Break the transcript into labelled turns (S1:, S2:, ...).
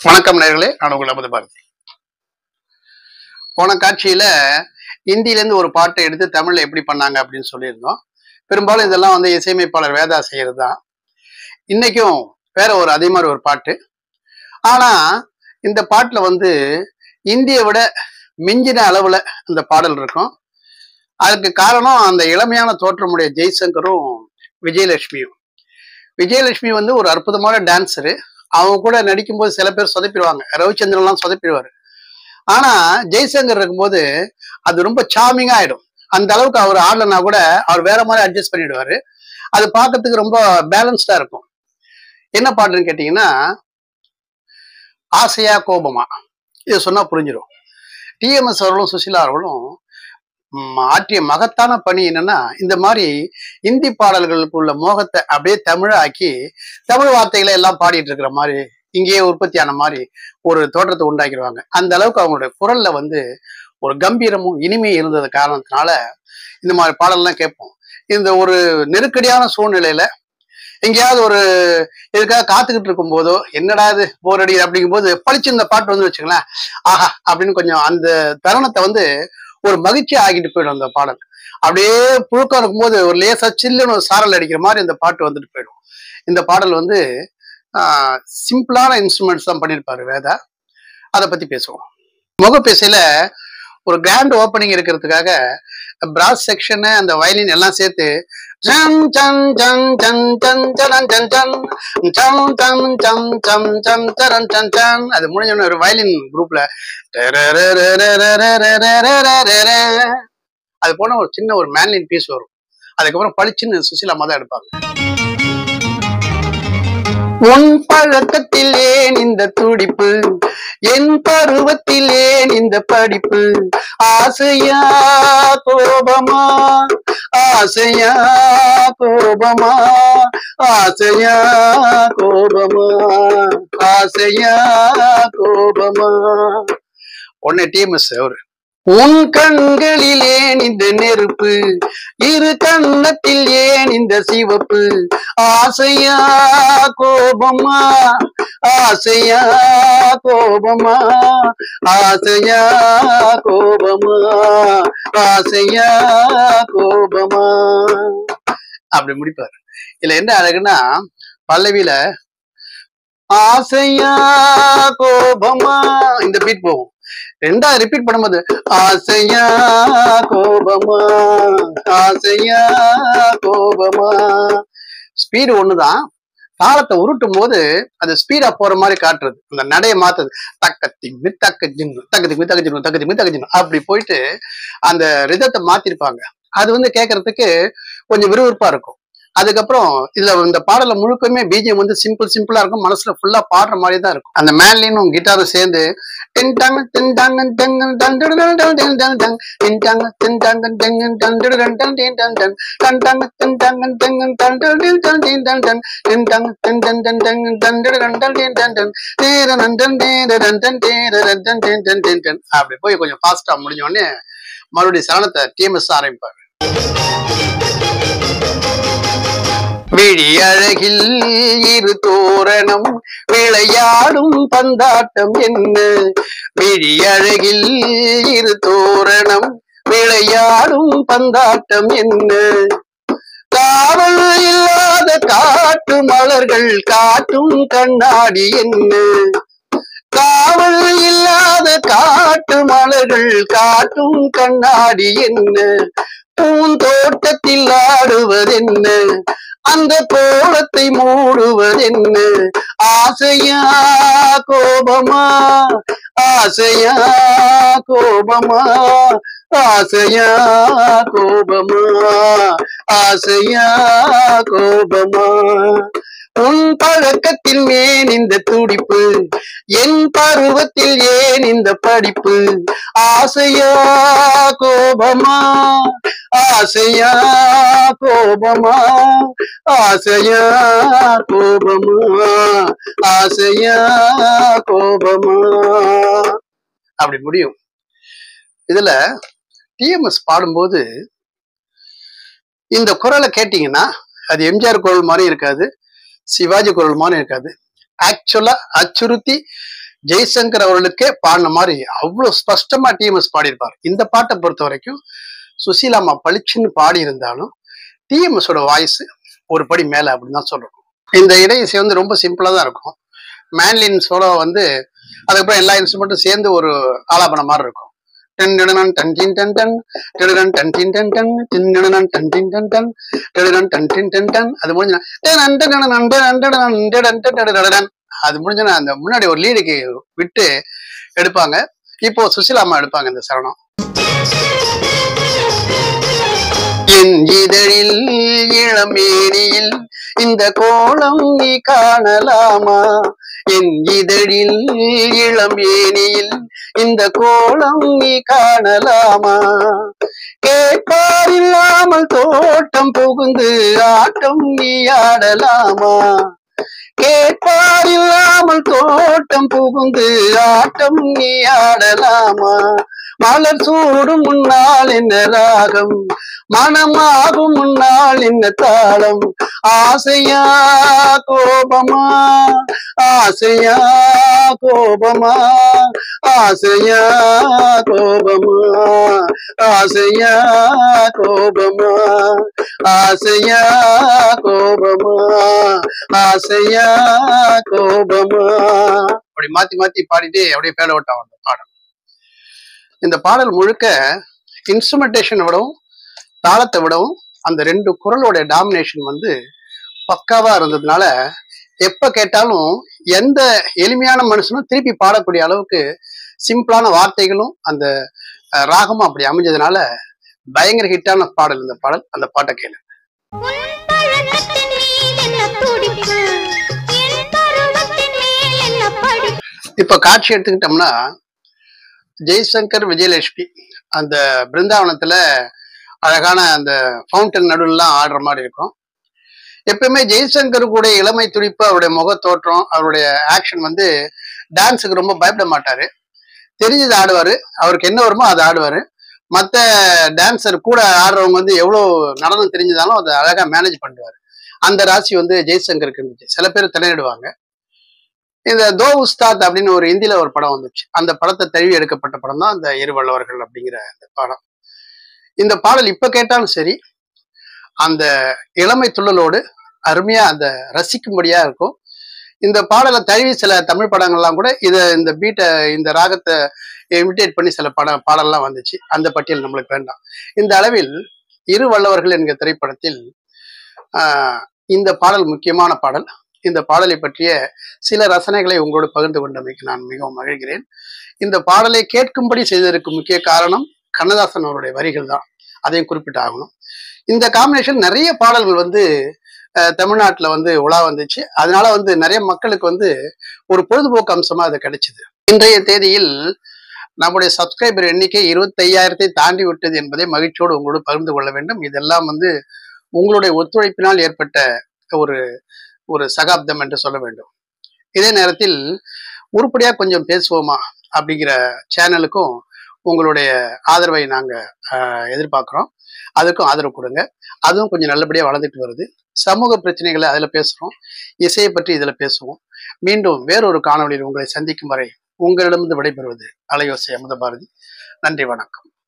S1: வணக்கம் நேர்களே நான் உங்கள் அமது பாரதி போன காட்சியில இந்தியில இருந்து ஒரு பாட்டை எடுத்து தமிழ்ல எப்படி பண்ணாங்க அப்படின்னு சொல்லியிருந்தோம் பெரும்பாலும் இதெல்லாம் வந்து இசையமைப்பாளர் வேதா செய்யறது தான் இன்னைக்கும் வேற ஒரு அதே மாதிரி ஒரு பாட்டு ஆனா இந்த பாட்டுல வந்து இந்தியை விட மிஞ்சின அளவுல அந்த பாடல் இருக்கும் அதுக்கு காரணம் அந்த இளமையான தோற்றமுடைய ஜெய்சங்கரும் விஜயலட்சுமியும் விஜயலட்சுமி வந்து ஒரு அற்புதமான டான்ஸரு அவங்க கூட நடிக்கும்போது சில பேர் சொதப்பிடுவாங்க ரவிச்சந்திரன்லாம் சொதப்பிடுவாரு ஆனா ஜெய்சங்கர் இருக்கும்போது அது ரொம்ப சாமிங்கா ஆயிடும் அந்த அளவுக்கு அவர் ஆடலனா கூட அவர் வேற மாதிரி அட்ஜஸ்ட் பண்ணிடுவாரு அது பார்க்கறதுக்கு ரொம்ப பேலன்ஸ்டா இருக்கும் என்ன பாட்டுன்னு கேட்டீங்கன்னா ஆசையா கோபமா இது சொன்னா புரிஞ்சிடும் டிஎம்எஸ் அவர்களும் சுசிலா அவர்களும் ம், ஆற்றிய மகத்தான பணி என்னன்னா இந்த மாதிரி இந்தி பாடல்களுக்குள்ள மோகத்தை அப்படியே தமிழாக்கி தமிழ் வார்த்தைகளை எல்லாம் பாடிட்டு இருக்கிற மாதிரி இங்கேயே உற்பத்தியான மாதிரி ஒரு தோற்றத்தை உண்டாக்கிடுவாங்க அந்த அளவுக்கு அவங்களுடைய குரல்ல வந்து ஒரு கம்பீரமும் இனிமையும் இருந்தது காரணத்தினால இந்த மாதிரி பாடல்லாம் கேட்போம் இந்த ஒரு நெருக்கடியான சூழ்நிலையில எங்கேயாவது ஒரு இதுக்காக காத்துக்கிட்டு இருக்கும் போதோ என்னடா இது போர் அடிக்குது அப்படிங்கும்போது பளிச்சு இந்த பாட்டு வந்து வச்சுங்களேன் ஆஹா அப்படின்னு கொஞ்சம் அந்த தருணத்தை வந்து ஒரு மகிழ்ச்சி ஆகிட்டு போயிடும் அந்த பாடல் அப்படியே புழுக்கம் இருக்கும்போது ஒரு லேசா சில்லுன்னு ஒரு சாரல் அடிக்கிற மாதிரி இந்த பாட்டு வந்துட்டு போயிடும் இந்த பாடல் வந்து சிம்பிளான இன்ஸ்ட்ருமெண்ட்ஸ் தான் பண்ணியிருப்பாரு வேதா அதை பத்தி பேசுவோம் முகப்பேசையில ஒரு கிராண்ட் ஓப்பனிங் இருக்கிறதுக்காக பிராஸ் செக்ஷனு அந்த வயலின் எல்லாம் சேர்த்து ஜன் ஜன் ஜன் ஜன் ஜன் ஜரன் ஜன் ஜன் ஜம் ஜம் ஜம் ஜம் ஜம் ஜரன் ஜன் ஜன் அது முடிஞ்ச ஒரு வயலின் குரூப்ல அது போன ஒரு சின்ன ஒரு மேன்லின் பீஸ் வரும் அதுக்கப்புறம் பளிச்சுன்னு சுசிலா தான் எடுப்பாங்க உன் பழக்கத்தில் ஏன் இந்த துடிப்பு என் பருவத்தில் ஏன் இந்த படிப்பு ஆசையா கோபமா ஆசையா கோபமா ஆசையா கோபமா ஆசையா கோபமா உடனே டிஎம்எஸ் அவரு உன் கண்களில் ஏன் இந்த நெருப்பு இரு கண்ணத்தில் ஏன் இந்த சிவப்பு ஆசையா கோபமா ஆசையா கோபமா ஆசையா கோபமா ஆசையா கோபமா அப்படி முடிப்பாரு இதுல என்ன அழகுன்னா பல்லவியில ஆசையா கோபமா இந்த பீட் போகும் ரெண்டா ரிப்பீட் பண்ணும்போது ஆசையா கோபமா ஆசையா கோபமா ஸ்பீடு ஒண்ணுதான் தாளத்தை உருட்டும் போது அது ஸ்பீடா போற மாதிரி காட்டுறது அந்த நடைய மாத்துது தக்க திம்மி தக்க ஜின்னு தக்க திம்மி தக்க ஜின்னு தக்க திம்மி தக்க ஜின்னு அப்படி போயிட்டு அந்த ரிதத்தை மாத்திருப்பாங்க அது வந்து கேட்கறதுக்கு கொஞ்சம் விறுவிறுப்பா இருக்கும் அதுக்கப்புறம் இதுல இந்த பாடல முழுக்கமே பிஜிஎம் வந்து சிம்பிள் சிம்பிளா இருக்கும் மனசுல ஃபுல்லா பாடுற மாதிரி தான் இருக்கும் அந்த மேன்லினும் கிட்டாரும் சேர்ந்து டின்டாங்க டின்டாங்க டெங்கு டண்டுடுடல் டல் டெங் டல் டங் டின்டாங்க டின்டாங்க டெங்கு டண்டுடுடல் டல் டெங் டல் டங் டண்டாங்க டின்டாங்க டெங்கு டண்டுடுடல் டல் டெங் டல் டங் டின்டாங்க டின்டன் டன் டெங் டண்டுடுடல் டல் டெங் டல் டங் டேரன் டன் டேரன் டன் டேரன் டன் டென் டன் டென் டன் அப்படி போய் கொஞ்சம் ஃபாஸ்டா முடிஞ்ச உடனே மறுபடியும் சரணத்தை டிஎம்எஸ் ஆரம்பிப்பார் விழி அழகில் இரு தோரணம் விளையாடும் பந்தாட்டம் என்ன விழி அழகில் இரு தோரணம் விளையாடும் பந்தாட்டம் என்ன காவல் இல்லாத காட்டு மலர்கள் காட்டும் கண்ணாடி என்ன காவல் இல்லாத காட்டு மலர்கள் காட்டும் கண்ணாடி என்ன பூந்தோட்டத்தில் ஆடுவதென்ன அந்த கோலத்தை மூடுவதென்ன ஆசையா கோபமா ஆசையா கோபமா ஆசையா கோபமா ஆசையா கோபமா உன் பழக்கத்தில் ஏன் இந்த துடிப்பு என் பருவத்தில் ஏன் இந்த படிப்பு ஆசையா கோபமா ஆசையா கோபமா ஆசையா கோபமா ஆசையா கோபமா அப்படி முடியும் இதுல டிஎம்எஸ் பாடும்போது இந்த குரலை கேட்டீங்கன்னா அது எம்ஜிஆர் குரல் மாதிரி இருக்காது சிவாஜி குரல் மாதிரி இருக்காது ஆக்சுவலா அச்சுறுத்தி ஜெய்சங்கர் அவர்களுக்கே பாடின மாதிரி அவ்வளவு ஸ்பஷ்டமா டிஎம்எஸ் பாடியிருப்பார் இந்த பாட்டை பொறுத்த வரைக்கும் சுசீலாமா பளிச்சுன்னு பாடி இருந்தாலும் டிஎம்எஸோட வாய்ஸ் ஒரு படி மேல அப்படின்னு தான் சொல்லணும் இந்த இடை இசை வந்து ரொம்ப சிம்பிளா தான் இருக்கும் மேன்லின் சோலோ வந்து அதுக்கப்புறம் எல்லா இன்ஸ்ட்ருமெண்ட்டும் சேர்ந்து ஒரு ஆலாபன மாதிரி இருக்கும் டன் டிடனன் டன் டின் டன் டன் டிடனன் டன் டின் டன் டன் டின் டிடனன் டன் டின் டன் டன் டிடனன் டன் டின் டன் டன் அது முடிஞ்சு டனன் டனனன் டனன் டனனன் டடன் டடன் டடன். அது முடிஞ்சோன்னா அந்த முன்னாடி ஒரு லீடுக்கு விட்டு எடுப்பாங்க இப்போ சுசிலாமா எடுப்பாங்க இந்த சரணம் என் இதழில் இளமேனியில் இந்த கோலம் நீ காணலாமா என் இதழில் இளமேனியில் இந்த கோலம் நீ காணலாமா கேட்பாரில்லாமல் தோட்டம் புகுந்து ஆட்டம் நீ ஆடலாமா கேட்பாரில்லாமல் தோட்டம் புகுந்து ஆட்டம் நீ ஆடலாமா மலர் சூடும் முன்னால் என்ன ராகம் மனமாகும் முன்னால் என்ன தாளம் ஆசையா கோபமா ஆசையா கோபமா ஆசையா கோபமா ஆசையா கோபமா ஆசையா கோபமா ஆசையா கோபமா அப்படி மாத்தி மாத்தி பாடிட்டு அப்படியே பேட விட்டான் அந்த பாடல் இந்த பாடல் முழுக்க இன்ஸ்ட்ருமெண்டேஷனை விடவும் தாளத்தை விடவும் அந்த ரெண்டு குரலோட டாமினேஷன் வந்து பக்காவா இருந்ததுனால எப்ப கேட்டாலும் எந்த எளிமையான மனுஷனும் திருப்பி பாடக்கூடிய அளவுக்கு சிம்பிளான வார்த்தைகளும் அந்த அஹ், ராகமும் அப்படி அமைஞ்சதுனால பயங்கர ஹிட்டான பாடல் இந்த பாடல் அந்த பாட்டை கேளு
S2: உன் பழக்கத்தின் மேல் என்ன துடிப்பு என் பருவத்தின் மேல் என்ன படிப்பு
S1: இப்ப காட்சி எடுத்துக்கிட்டோம்னா ஜெய்சங்கர் விஜயலட்சுமி அந்த பிருந்தாவனத்துல அழகான அந்த ஃபவுண்டன் நடுவுலாம் ஆடுற மாதிரி இருக்கும் எப்பயுமே ஜெய்சங்கர் கூட இளமை துடிப்பு அவருடைய முக தோற்றம் அவருடைய ஆக்ஷன் வந்து டான்ஸுக்கு ரொம்ப பயப்பட மாட்டாரு தெரிஞ்சது ஆடுவாரு அவருக்கு என்ன வருமோ அதை ஆடுவாரு மற்ற டான்சர் கூட ஆடுறவங்க வந்து எவ்வளவு நடனம் தெரிஞ்சதாலும் அதை அழகா மேனேஜ் பண்ணுவாரு அந்த ராசி வந்து ஜெய்சங்கருக்கு இருந்துச்சு சில பேர் திணையிடுவாங்க இந்த தோ உஸ்தாத் அப்படின்னு ஒரு இந்தியில ஒரு படம் வந்துச்சு அந்த படத்தை தழுவி எடுக்கப்பட்ட படம் தான் அந்த இருவல்லவர்கள் அப்படிங்கிற அந்த படம் இந்த பாடல் இப்ப கேட்டாலும் சரி அந்த இளமை துள்ளலோடு அருமையா அந்த ரசிக்கும்படியா இருக்கும் இந்த பாடலை தழுவி சில தமிழ் படங்கள்லாம் கூட இதை இந்த பீட்டை இந்த ராகத்தை இமிட்டேட் பண்ணி சில பட பாடல்லாம் வந்துச்சு அந்த பட்டியல் நம்மளுக்கு வேண்டாம் இந்த அளவில் இரு வல்லவர்கள் என்கிற திரைப்படத்தில் ஆஹ், இந்த பாடல் முக்கியமான பாடல் இந்த பாடலை பற்றிய சில ரசனைகளை உங்களோடு பகிர்ந்து கொண்டமைக்கு நான் மிகவும் மகிழ்கிறேன் இந்த பாடலை கேட்கும்படி செய்ததற்கு முக்கிய காரணம் கண்ணதாசன் அவருடைய வரிகள் தான் அதையும் குறிப்பிட்டு ஆகணும் இந்த காம்பினேஷன் நிறைய பாடல்கள் வந்து அஹ், தமிழ்நாட்டுல வந்து உலா வந்துச்சு அதனால வந்து நிறைய மக்களுக்கு வந்து ஒரு பொழுதுபோக்கு அம்சமா அது கிடைச்சது இன்றைய தேதியில் நம்முடைய சப்ஸ்கிரைபர் எண்ணிக்கை இருபத்தையாயிரத்தை தாண்டி விட்டது என்பதை மகிழ்ச்சியோடு உங்களோடு பகிர்ந்து கொள்ள வேண்டும் இதெல்லாம் வந்து உங்களுடைய ஒத்துழைப்பினால் ஏற்பட்ட ஒரு ஒரு சகாப்தம் என்று சொல்ல வேண்டும் இதே நேரத்தில் உருப்படியா கொஞ்சம் பேசுவோமா அப்படிங்கிற சேனலுக்கும் உங்களுடைய ஆதரவை நாங்க ஆஹ், எதிர்பார்க்கிறோம் அதுக்கும் ஆதரவு கொடுங்க அதுவும் கொஞ்சம் நல்லபடியா வளர்ந்துட்டு வருது சமூக பிரச்சனைகளை அதுல பேசுறோம் இசையை பற்றி இதுல பேசுவோம் மீண்டும் வேறொரு காணொளியில் உங்களை சந்திக்கும் வரை உங்களிடமிருந்து விடைபெறுவது அலையோசை அமுதபாரதி நன்றி வணக்கம்